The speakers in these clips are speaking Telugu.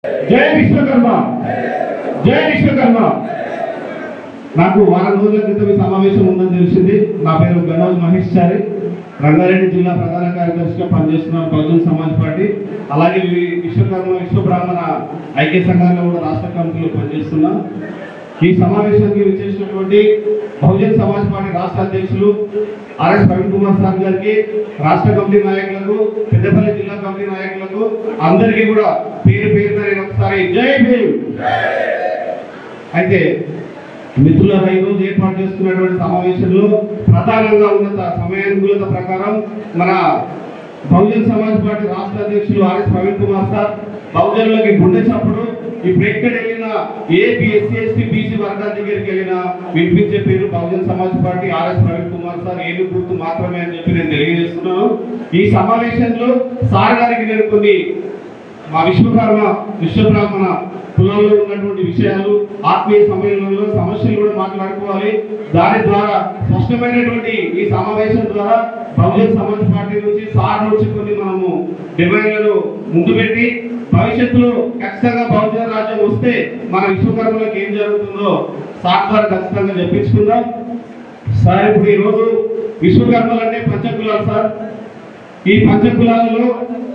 జై విశ్వకర్మ జై విశ్వకర్మ నాకు వారం రోజుల క్రితం ఈ సమావేశం ఉందని తెలిసింది నా పేరు గణోజ్ మహేష్ చారి రంగారెడ్డి జిల్లా ప్రధాన కార్యదర్శిగా పనిచేస్తున్నాను బహుజన్ సమాజ్ పార్టీ అలాగే వి- విశ్వకర్మ విశ్వ బ్రాహ్మణ ఐక్య సంఘాల్లో కూడా రాష్ట్ర కమిటీలో పనిచేస్తున్నా ఈ సమావేశానికి విచ్చేసినటువంటి బహుజన్ సమాజ్ పార్టీ రాష్ట్ర అధ్యక్షులు ఆర్ఎస్ ప్రవీణ్ కుమార్ సార్ గారికి రాష్ట్ర కమిటీ నాయకులకు పెద్దపల్లి జిల్లా కమిటీ నాయకులకు అందరికీ కూడా పేరు పేరున నేను ఒకసారి జై భీమ్ అయితే మిత్రులారా ఈ రోజు ఏర్పాటు చేసుకున్నటువంటి సమావేశంలో ప్రధానంగా ఉన్న సమయానుకూలత ప్రకారం మన బహుజన్ సమాజ్ పార్టీ రాష్ట్ర అధ్యక్షులు ఆర్ఎస్ ప్రవీణ్ కుమార్ సార్ బహుజనులకి గుండె చప్పుడు ఇప్పుడు ఎక్కడ వెళ్ళినా ఏ ఎస్సీ ఎస్టీ బీసీ వర్గాల దగ్గరికి వెళ్ళినా వినిపించే పేరు Bahujan Samaj party RS Praveen Kumar sir ఏలు గుర్తు మాత్రమే అని చెప్పి నేను తెలియజేస్తున్నాను ఈ సమావేశంలో సార్ గారికి నేను కొన్ని మా విశ్వకర్మ విశ్వబ్రాహ్మణ కులంలో ఉన్నటువంటి విషయాలు ఆత్మీయ సమ్మేళనంలో సమస్యలు కూడా మాట్లాడుకోవాలి దాని ద్వారా స్పష్టమైనటువంటి ఈ సమావేశం ద్వారా బహుజన్ సమాజ్ పార్టీ నుంచి సార్ నుంచి కొన్ని మనము డిమాండ్లను ముందు పెట్టి భవిష్యత్తులో ఖచ్చితంగా బహుజన రాజ్యం వస్తే మన విశ్వకర్మలకు ఏం జరుగుతుందో సార్ ద్వారా ఖచ్చితంగా చెప్పించుకుందాం సార్ ఇప్పుడు ఈరోజు విశ్వకర్మలు అంటే పంచకులాలు సార్ ఈ పంచకులాలలో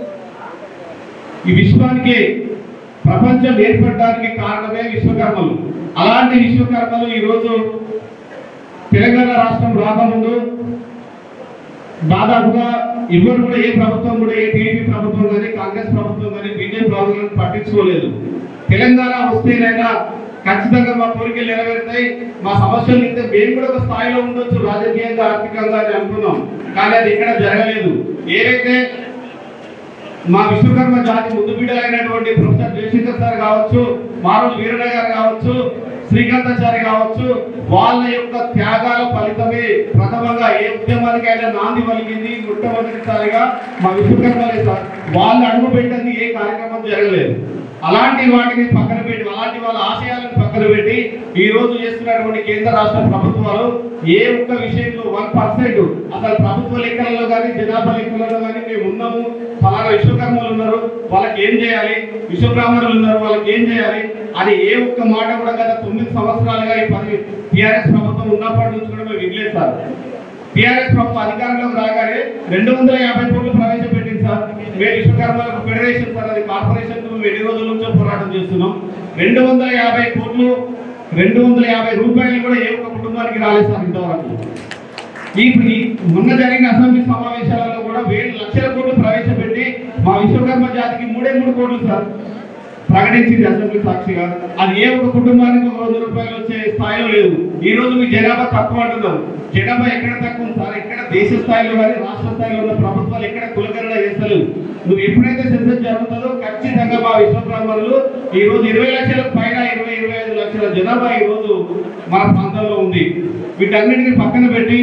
ఈ విశ్వానికి ప్రపంచం ఏర్పడడానికి కారణమే విశ్వకర్మలు అలాంటి విశ్వకర్మలు ఈరోజు తెలంగాణ రాష్ట్రం రాకముందు దాదాపుగా ఎవరు కూడా ఏ ప్రభుత్వం కూడా ఏ టీడీపీ ప్రభుత్వం కానీ కాంగ్రెస్ ప్రభుత్వం కానీ బీజేపీ ప్రభుత్వం పట్టించుకోలేదు తెలంగాణ వస్తేనైనా ఖచ్చితంగా మా కోరికలు నెరవేరుతాయి మా సమస్యలు ఇంతే మేము కూడా ఒక స్థాయిలో ఉండొచ్చు రాజకీయంగా ఆర్థికంగా అని అనుకున్నాం కానీ అది ఇక్కడ జరగలేదు ఏవైతే మా విశ్వకర్మ జాతి ముందు బిడ్డలైనటువంటి ప్రొఫెసర్ జయశంకర్ సార్ కావచ్చు మారోజు వీరయ్య గారు కావచ్చు శ్రీకాంతాచారి కావచ్చు వాళ్ళ యొక్క త్యాగాల ఫలితమే ప్రథమంగా ఏ ఉద్యమానికైనా నాంది పలికింది మొట్టమొదటిసారిగా మా విశ్వకర్మలే సార్ వాళ్ళు అడుగు పెట్టింది ఏ కార్యక్రమం జరగలేదు అలాంటి వాటిని పక్కన పెట్టి అలాంటి వాళ్ళ ఆశయాలను పక్కన పెట్టి ఈ రోజు చేస్తున్నటువంటి కేంద్ర రాష్ట్ర ప్రభుత్వాలు ఏ ఒక్క విషయంలో వన్ పర్సెంట్ అసలు ప్రభుత్వ లెక్కలలో కానీ జనాభా లెక్కలలో కానీ మేము ఉన్నాము ఫలానా విశ్వకర్మలు ఉన్నారు వాళ్ళకి ఏం చేయాలి విశ్వబ్రాహ్మణులు ఉన్నారు వాళ్ళకి ఏం చేయాలి అని ఏ ఒక్క మాట కూడా గత తొమ్మిది సంవత్సరాలుగా ఈ పది టిఆర్ఎస్ ప్రభుత్వం ఉన్నప్పటి నుంచి కూడా మేము వినలేదు సార్ టిఆర్ఎస్ ప్రభుత్వం అధికారంలోకి రాగానే రెండు వందల యాభై కోట్లు ప్రవేశపెట్టింది సార్ మేము విశ్వకర్మలకు ఫెడరేషన్ సార్ అది కార్పొరేషన్ మేము ఎన్ని రోజుల నుంచో పోరాటం చేస్తున్నాం రెండు వందల యాభై కోట్లు రెండు వందల యాభై రూపాయలు కూడా ఏ ఒక్క కుటుంబానికి రాలేదు సార్ ఇంతవరకు ఈ ఈ మొన్న జరిగిన అసెంబ్లీ సమావేశాలలో కూడా వేల లక్షల కోట్లు ప్రవేశపెట్టి మా విశ్వకర్మ జాతికి మూడే మూడు కోట్లు సార్ ప్రకటించింది అసెంబ్లీ సాక్షిగా అది ఏ ఒక్క కుటుంబానికి ఒక వంద రూపాయలు వచ్చే స్థాయిలో లేదు ఈ రోజు మీ జనాభా తక్కువ అంటున్నారు జనాభా ఎక్కడ తక్కువ ఉంది సార్ ఎక్కడ దేశ స్థాయిలో కానీ రాష్ట్ర స్థాయిలో ఉన్న ప్రభుత్వాలు ఎక్కడ కులకరణ చేస్తలేవు నువ్వు ఎప్పుడైతే సెన్సస్ జరుగుతుందో ఖచ్చితంగా మా విశ్వబ్రాహ్మణులు ఈ రోజు ఇరవై లక్షల పైన ఇరవై ఇరవై ఐదు లక్షల జనాభా ఈ రోజు మన ప్రాంతంలో ఉంది వీటన్నిటిని పక్కన పెట్టి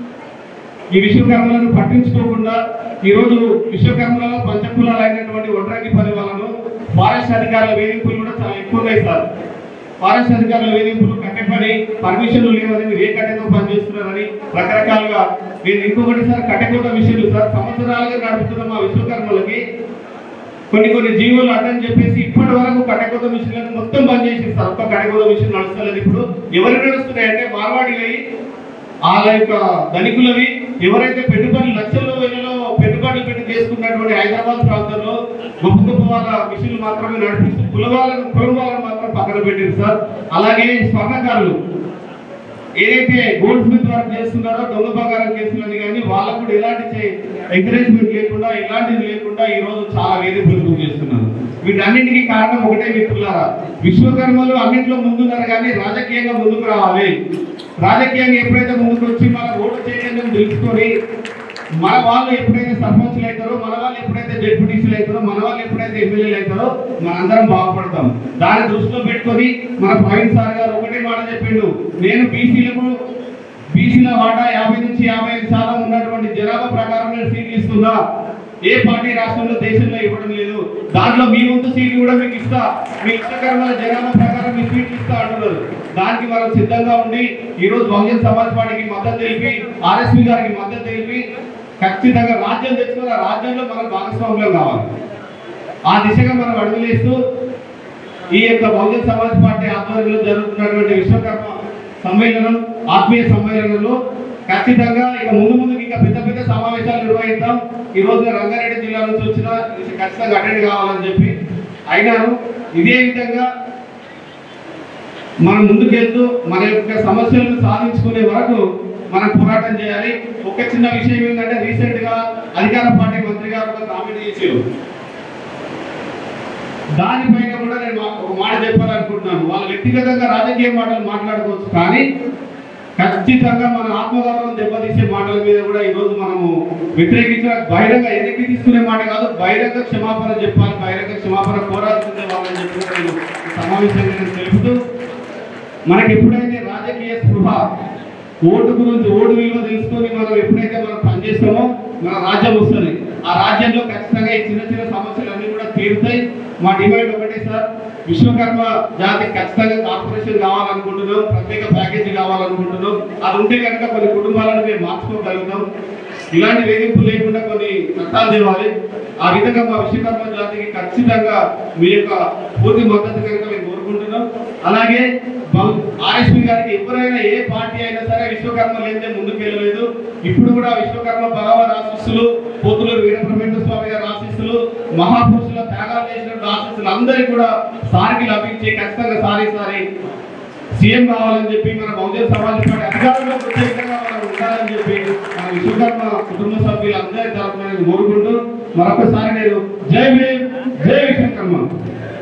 ఈ విశ్వకర్మలను పట్టించుకోకుండా ఈ రోజు విశ్వకర్మలలో పంచకులాలు అయినటువంటి ఒడ్రంగి పని వాళ్ళను ఫారెస్ట్ అధికారుల వేధింపులు కూడా చాలా ఎక్కువ ఉన్నాయి సార్ ఫారెస్ట్ అధికారుల వేధింపులు కట్టెపని పర్మిషన్లు లేవని మీరు ఏ కట్టెతో పనిచేస్తున్నారని రకరకాలుగా నేను ఇంకొకటి సార్ కట్టెకోట విషయాలు సార్ సంవత్సరాలుగా నడుపుతున్న మా విశ్వకర్మలకి కొన్ని కొన్ని జీవులు అడ్డని చెప్పేసి ఇప్పటి వరకు కట్టెకోత మిషన్లను మొత్తం బంద్ చేసి సార్ ఒక్క కట్టెకోత మిషన్ నడుస్తలేదు ఇప్పుడు ఎవరు నడుస్తున్నాయంటే మార్వాడిలై వాళ్ళ యొక్క ధనికులవి ఎవరైతే పెట్టుబడులు లక్షల్లో వేలలో పెట్టుబడులు పెట్టి చేసుకున్నటువంటి హైదరాబాద్ ప్రాంతంలో గొప్ప గొప్ప వాళ్ళ మిషన్లు మాత్రమే నడిపిస్తూ కుల వాళ్ళను కులం వాళ్ళని మాత్రం పక్కన పెట్టారు సార్ అలాగే స్వర్ణకారులు ఏదైతే గోల్డ్ స్మిత్ వర్క్ చేస్తున్నారో దొంగ బంగారం కేసులని కానీ వాళ్ళకు కూడా ఎలాంటి ఎంకరేజ్మెంట్ లేకుండా ఎలాంటిది లేకుండా ఈ రోజు చాలా వేధింపులు గురి చేస్తున్నారు వీటన్నిటికీ కారణం ఒకటే మిత్రులారా విశ్వకర్మలు అన్నింటిలో ముందున్నారు కానీ రాజకీయంగా ముందుకు రావాలి రాజకీయంగా ఎప్పుడైతే ముందుకు వచ్చి మన ఓటు చైతన్యం తెలుసుకొని మన వాళ్ళు ఎప్పుడైతే సర్పంచ్లు అవుతారో మన వాళ్ళు ఎప్పుడైతే డెప్యూటీసీలు అవుతారో మన వాళ్ళు ఎప్పుడైతే ఎమ్మెల్యేలు అవుతారో మనందరం బాగుపడతాం దాన్ని దృష్టిలో పెట్టుకొని మన ప్రవీణ్ సార్ గారు ఒకటే మాట చెప్పిండు నేను బీసీలకు బీసీల వాటా యాభై నుంచి యాభై ఐదు శాతం ఉన్నటువంటి జనాభా ప్రకారం నేను సీట్లు ఇస్తున్నా ఏ పార్టీ రాష్ట్రంలో దేశంలో ఇవ్వడం లేదు దాంట్లో మీ వంతు సీట్లు కూడా మీకు ఇస్తా మీ ఇష్టకరమైన జనాభా ప్రకారం మీ సీట్లు ఇస్తా అంటున్నారు దానికి మనం సిద్ధంగా ఉండి ఈ రోజు బహుజన్ సమాజ్ పార్టీకి మద్దతు తెలిపి ఆర్ఎస్పీ గారికి మద్దతు తెలిపి ఖచ్చితంగా రాజ్యం తెచ్చుకున్న రాజ్యంలో మనం భాగస్వామ్యం కావాలి ఆ దిశగా మనం అడుగులేస్తూ ఈ యొక్క బహుజన సమాజ్ పార్టీ ఆధ్వర్యంలో జరుగుతున్నటువంటి విశ్వకర్మ సమ్మేళనం ఆత్మీయ సమ్మేళనంలో ఖచ్చితంగా ఇక ముందు ముందుకు ఇంకా పెద్ద పెద్ద సమావేశాలు నిర్వహిద్దాం ఈ రోజు రంగారెడ్డి జిల్లా నుంచి వచ్చిన ఖచ్చితంగా అటెండ్ కావాలని చెప్పి అయినారు ఇదే విధంగా మనం ముందుకెళ్తూ మన యొక్క సమస్యలను సాధించుకునే వరకు మనం పోరాటం చేయాలి ఒక చిన్న విషయం ఏంటంటే రీసెంట్ గా అధికార పార్టీ మంత్రి గారు ఒక కామెంట్ చేశారు దానిపైన కూడా నేను మా- ఒక మాట చెప్పాలనుకుంటున్నాను వాళ్ళు వ్యక్తిగతంగా రాజకీయ మాటలు మాట్లాడుకోవచ్చు కానీ ఖచ్చితంగా మన ఆత్మగౌరవం దెబ్బతీసే మాటల మీద కూడా ఈ రోజు మనము వ్యతిరేకించిన బహిరంగ వెనక్కి తీసుకునే మాట కాదు బహిరంగ క్షమాపణ చెప్పాలి బహిరంగ క్షమాపణ కోరాల్సిందే వాళ్ళని చెప్పి కూడా నేను ఈ సమావేశంగా నేను తెలుపుతూ మనకి ఎప్పుడైతే రాజకీయ స్పృహ ఓటు గురించి ఓటు విలువ తెలుసుకొని మనం ఎప్పుడైతే మనం పనిచేస్తామో మన రాజ్యం వస్తుంది ఆ రాజ్యంలో ఖచ్చితంగా ఈ చిన్న చిన్న సమస్యలు అన్ని కూడా తీరుతాయి మా డిమాండ్ ఒకటే సార్ విశ్వకర్మ జాతికి ఖచ్చితంగా కార్పొరేషన్ కావాలనుకుంటున్నాం ప్రత్యేక ప్యాకేజీ కావాలనుకుంటున్నాం అది ఉంటే కనుక కొన్ని కుటుంబాలను మేము మార్చుకోగలుగుతాం ఇలాంటి వేధింపులు లేకుండా కొన్ని చట్టాలు తేవాలి ఆ విధంగా మా విశ్వకర్మ జాతికి ఖచ్చితంగా మీ యొక్క పూర్తి మద్దతు కనుక మేము కోరుకుంటున్నాం అలాగే ఆర్ఎస్పీ గారికి ఎవరైనా ఏ పార్టీ అయినా సరే విశ్వకర్మ లేదే ముందుకు వెళ్ళలేదు ఇప్పుడు కూడా విశ్వకర్మ భగవాన్ ఆశీస్సులు పోతులూరు వీరబ్రహ్మేంద్ర స్వామి గారి ఆశీస్సులు మహాపురుషుల త్యాగాలు చేసినటువంటి ఆశీస్సులు అందరికీ కూడా సారికి లభించి ఖచ్చితంగా సారి సారి సీఎం కావాలని చెప్పి మన బహుజన సమాజ్ పార్టీ అధికారంలోకి వచ్చే విధంగా మనం ఉండాలని చెప్పి మన విశ్వకర్మ కుటుంబ సభ్యులందరి తరఫున నేను కోరుకుంటూ మరొకసారి నేను జై భీమ్ జై విశ్వకర్మ